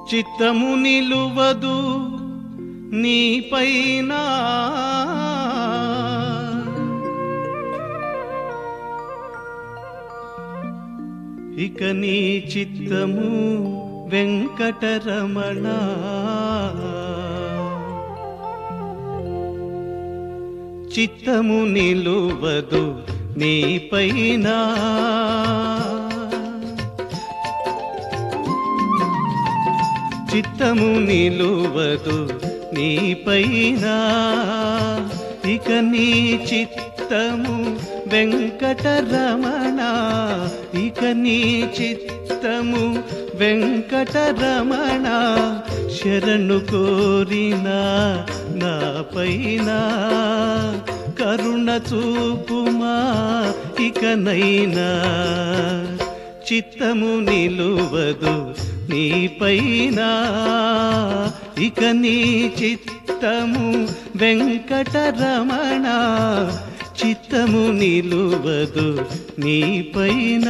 చిత్తము నిలువదు నీపైన ఇక నీ చిత్తము వెంకటరమణ చిత్తము నిలువదు నీపైన చిత్తము నిలువదు నీపైన ఇక నీ చిత్తము వెంకటరమణ ఇక నీ చిత్తము వెంకటరమణ శరణు కోరిన నా పైన కరుణ చూపుమా ఇకనైనా చిత్తము నిలువదు నీపైన ఇక నీ చిత్తము వెంకటరమణ చిత్తము నిలువదు నీపైన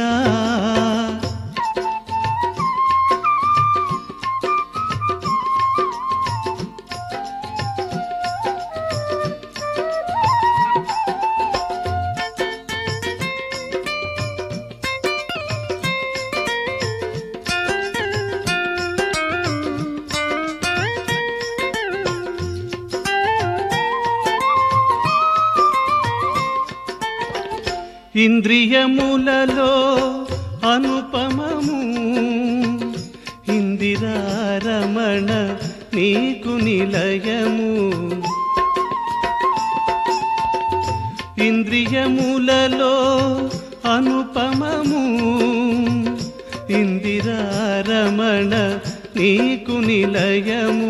ఇంద్రియములలో అనుపమము ఇందిరారమణ నీకు నిలయము ఇంద్రియములలో అనుపమము ఇందిరారమణ నీకు నిలయము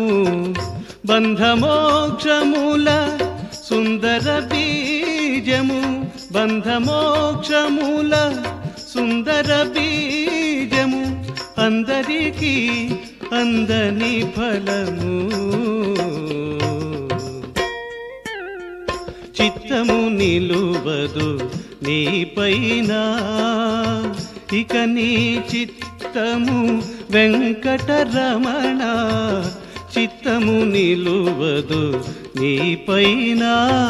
బంధమోక్షముల సుందర బీజము బంధమోక్షముల సుందర బీజము అందరికీ అందని ఫలము చిత్తము నిలువదు నీపైన ఇక నీ చిత్తము వెంకటరమణ చిత్తము నిలువదు నీపైన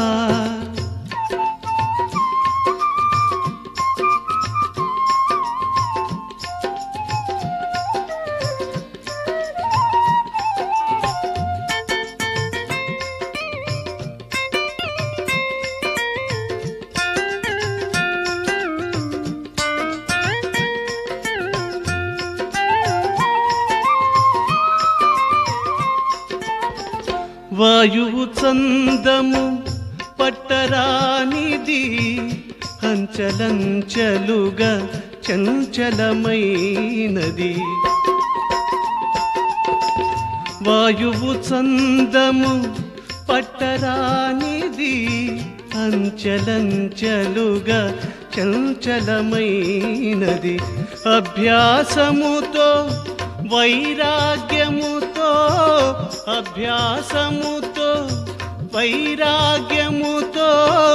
వాయువు చందము పట్టరానిది అంచలంచలుగా చంచలమైనది వాయువు చందము పట్టరానిది అంచలంచలుగా చంచలమైనది అభ్యాసముతో వైరాగ్యముతో అభ్యాసముతో వైరాగ్యముతో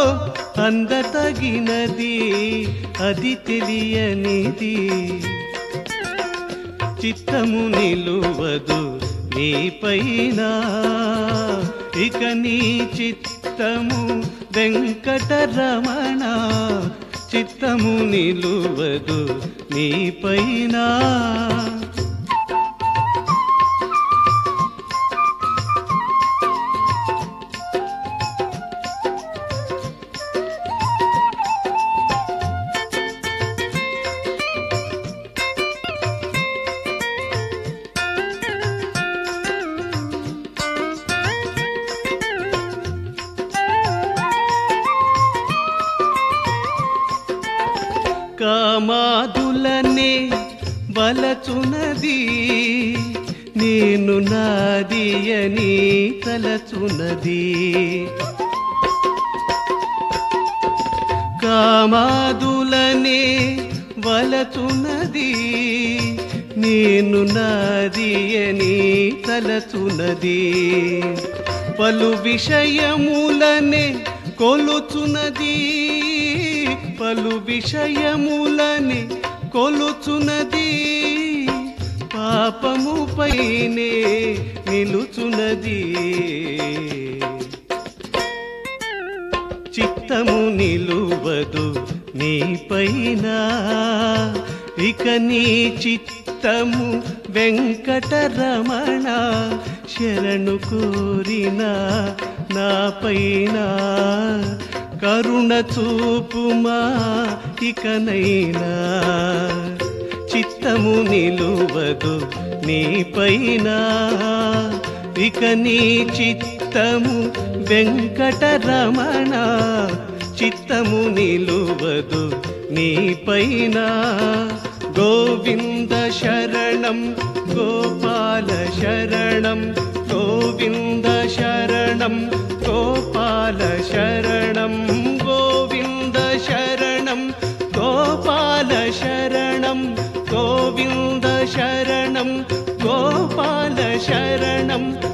అందతగినది అది తెలియనిది చిత్తము నిలువదు నీపైన ఇక నీ చిత్తము వెంకటరమణ చిత్తము నిలువదు నీపైన కామాదులనే బలచునది నేను నాదియని తలచునది కామాదులనే వలచునది నేను నాదియని తలచునది పలు విషయములనే కొలుచునది పలు విషయములని కొలుచునది పాపము నాపైనే నిలుచున్నది చిత్తము నిలువదు నీపైన ఇక నీ చిత్తము వెంకటరమణ శరణు కోరిన నాపైన కరుణ చూపుమా ఇకనైనా చిత్తము నిలువదు నీపైన ఇక నీ చిత్తము వెంకటరమణ చిత్తము నిలువదు నీపైన గోవింద శరణం గోపాల శరణం గోవింద శరణం గోపాల శరణం గోవింద శరణం గోపాల శరణం గోవింద శరణం గోపాల శరణం